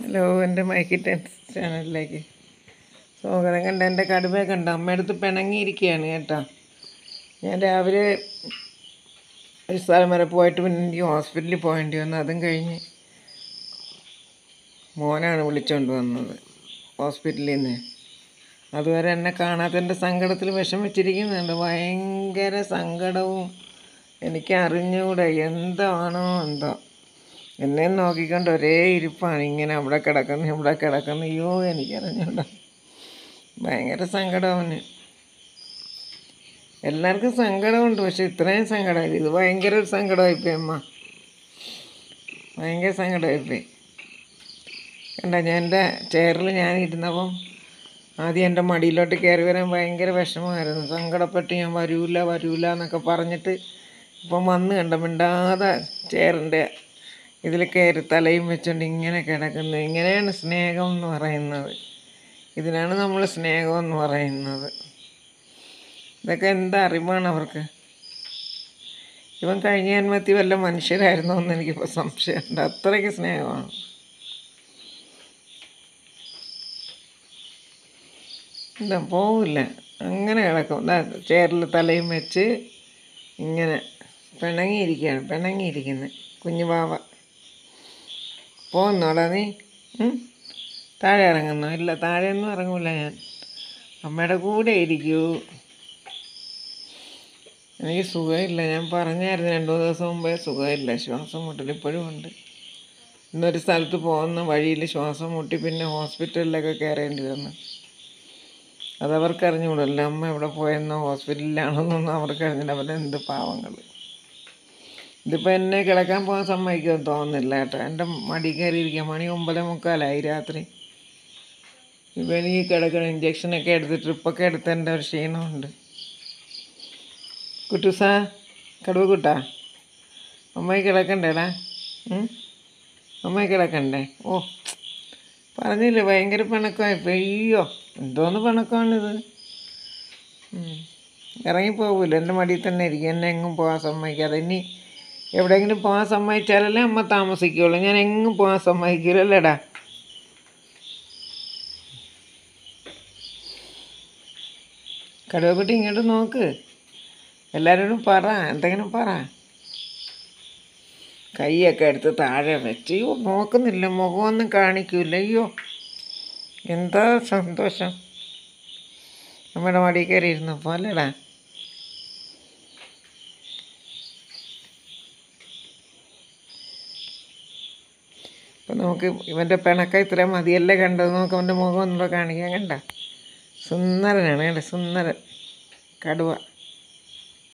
Hello എൻ്റെ മൈക്കി tense ചാനലിലേക്ക് സ്വാഗതം കണ്ട എൻ്റെ കടുവ കണ്ട അമ്മയടുത്ത് പിണങ്ങിയിരിക്കുകയാണ് കേട്ടോ ഞാൻ രാവിലെ ഒരു സ്ഥലം വരെ പോയിട്ട് പിന്നെ എനിക്ക് ഹോസ്പിറ്റലിൽ പോകേണ്ടി വന്നു അതും കഴിഞ്ഞ് മോനാണ് വിളിച്ചുകൊണ്ട് വന്നത് ഹോസ്പിറ്റലിൽ നിന്ന് അതുവരെ എന്നെ കാണാത്തതിൻ്റെ സങ്കടത്തിൽ വിഷമിച്ചിരിക്കുന്നുണ്ട് ഭയങ്കര സങ്കടവും എനിക്ക് അറിഞ്ഞുകൂടെ എന്താണോ എന്തോ എന്നെ നോക്കിക്കൊണ്ട് ഒരേ ഇരിപ്പാണ് ഇങ്ങനെ അവിടെ കിടക്കുന്നു ഇവിടെ കിടക്കുന്നു അയ്യോ എനിക്കറിഞ്ഞൂട ഭയങ്കര സങ്കടം അവന് എല്ലാവർക്കും സങ്കടമുണ്ട് പക്ഷെ ഇത്രയും സങ്കടമില്ല ഇത് ഭയങ്കര ഒരു സങ്കടമായിപ്പോയി അമ്മ ഭയങ്കര സങ്കടമായിപ്പോയി കണ്ട ഞാൻ എൻ്റെ ചെയറിൽ ഞാൻ ഇരുന്നപ്പം ആദ്യം എൻ്റെ മടിയിലോട്ട് കയറി വരാൻ ഭയങ്കര വിഷമമായിരുന്നു സങ്കടപ്പെട്ട് ഞാൻ വരൂല വരൂല എന്നൊക്കെ പറഞ്ഞിട്ട് ഇപ്പം വന്ന് കണ്ട മിണ്ടാതെ ചെയറിൻ്റെ ഇതിൽ കയറി തലയും വെച്ചുകൊണ്ട് ഇങ്ങനെ കിടക്കുന്നത് ഇങ്ങനെയാണ് സ്നേഹം എന്ന് പറയുന്നത് ഇതിനാണ് നമ്മൾ സ്നേഹം എന്ന് പറയുന്നത് ഇതൊക്കെ എന്താ അറിവാണ് അവർക്ക് ഇവൻ കഴിഞ്ഞ ജന്മത്തിൽ വല്ല മനുഷ്യരായിരുന്നോ എന്ന് എനിക്കിപ്പോൾ സംശയമുണ്ട് അത്രയ്ക്ക് സ്നേഹമാണ് ഇല്ല പോവില്ല അങ്ങനെ കിടക്കും ദാ ചെയറിൽ തലയും വെച്ച് ഇങ്ങനെ പിണങ്ങിയിരിക്കുകയാണ് പിണങ്ങിയിരിക്കുന്നത് കുഞ്ഞു പാവ പോകുന്നോടാ നീ ഉം? താഴെ ഇറങ്ങുന്നു ഇല്ല താഴെയൊന്നും ഇറങ്ങൂല ഞാൻ അമ്മയുടെ കൂടെ ഇരിക്കൂ എനിക്ക് സുഖമില്ല ഞാൻ പറഞ്ഞായിരുന്നു രണ്ടു മൂന്ന് ദിവസം മുമ്പേ സുഖമില്ല ശ്വാസം മുട്ടൽ ഇപ്പോഴും ഉണ്ട് ഇന്നൊരു സ്ഥലത്ത് പോകുന്ന വഴിയിൽ ശ്വാസം മുട്ടി പിന്നെ ഹോസ്പിറ്റലിലൊക്കെ കയറേണ്ടി വന്നു അതവർക്ക് അറിഞ്ഞുകൂടല്ലോ അമ്മ എവിടെ പോയെന്നോ ഹോസ്പിറ്റലിലാണെന്നൊന്നും അവർക്ക് അറിഞ്ഞില്ല അവരുടെ എന്ത് പാവങ്ങൾ ഇതിപ്പോൾ എന്നെ കിടക്കാൻ പോകാൻ സമ്മതിക്കുമെന്ന് തോന്നുന്നില്ല കേട്ടോ എൻ്റെ മടി കയറി ഇരിക്കാം മണി ഒമ്പതേ മുക്കാലായി രാത്രി ഇപ്പം എനിക്ക് കിടക്കണം ഇഞ്ചക്ഷനൊക്കെ എടുത്ത് ട്രിപ്പൊക്കെ എടുത്ത് എൻ്റെ ഒരു ക്ഷീണമുണ്ട് കുട്ടുസാ കടുവ കുട്ടാ അമ്മായി കിടക്കണ്ടേടാ ഉം? അമ്മായി കിടക്കണ്ടേ ഓ പറഞ്ഞില്ലേ ഭയങ്കര പിണക്കമായിപ്പോൾ അയ്യോ എന്തോന്ന് പിണക്കമാണിത് ഉം. ഇറങ്ങിപ്പോകില്ല എൻ്റെ മടിയിൽ തന്നെ ഇരിക്കും എന്നെ എങ്ങും പോകാൻ സമ്മതിക്കാതെ ഇനി എവിടെയെങ്കിലും പോകാൻ സമ്മതിച്ചാലല്ലേ അമ്മ താമസിക്കുള്ളൂ ഞാൻ എങ്ങും പോകാൻ സമ്മതിക്കില്ലല്ലേടാ കടുവക്കുട്ടി ഇങ്ങോട്ട് നോക്ക് എല്ലാവരോടും പറ എന്തെങ്കിലും പറ കൈയൊക്കെ എടുത്ത് താഴെ വെച്ച് അയ്യോ നോക്കുന്നില്ല മുഖമൊന്നും കാണിക്കൂല അയ്യോ എന്താ സന്തോഷം നമ്മുടെ മടിയിൽ കയറി ഇരുന്നപ്പോൾ അല്ലേടാ അപ്പം നമുക്ക് ഇവൻ്റെ പിണക്കം ഇത്രയും മതിയല്ലേ കണ്ടത് നമുക്ക് അവൻ്റെ മുഖം ഒന്നുകൂടെ കാണിക്കാൻ കണ്ട സുന്ദരനാണ് കണ്ട സുന്ദരൻ കടുവ